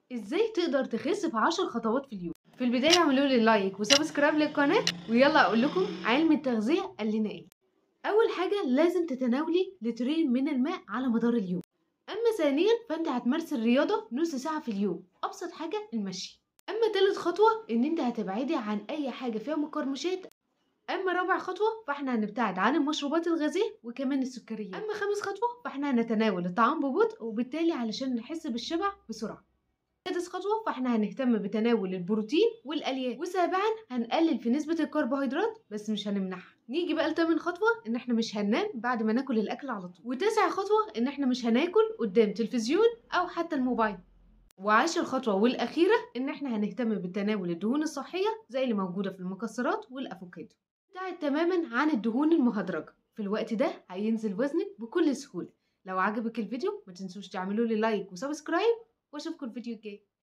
ازاي تقدر تخس في 10 خطوات في اليوم في البدايه اعملوا لي لايك وسبسكرايب للقناه ويلا اقول لكم علم التغذيه قال لنا ايه اول حاجه لازم تتناولي لترين من الماء على مدار اليوم اما ثانيا فانت هتمارس الرياضه نص ساعه في اليوم ابسط حاجه المشي اما تالت خطوه ان انت هتبعدي عن اي حاجه فيها مقرمشات اما رابع خطوه فاحنا هنبتعد عن المشروبات الغازيه وكمان السكريات اما خامس خطوه فاحنا هنتناول الطعام ببطء وبالتالي علشان نحس بالشبع بسرعه سادس خطوة فاحنا هنهتم بتناول البروتين والألياف وسابعا هنقلل في نسبة الكربوهيدرات بس مش هنمنعها نيجي بقى لتامن خطوة ان احنا مش هننام بعد ما ناكل الأكل على طول وتاسع خطوة ان احنا مش هناكل قدام تلفزيون أو حتى الموبايل وعاشر خطوة والأخيرة إن إحنا هنهتم بتناول الدهون الصحية زي اللي موجودة في المكسرات والأفوكادو ابتعد تماما عن الدهون المهدرجة في الوقت ده هينزل وزنك بكل سهولة لو عجبك الفيديو ما تنسوش تعملوا لي لايك وسبسكرايب واشوفكم الفيديو الجاي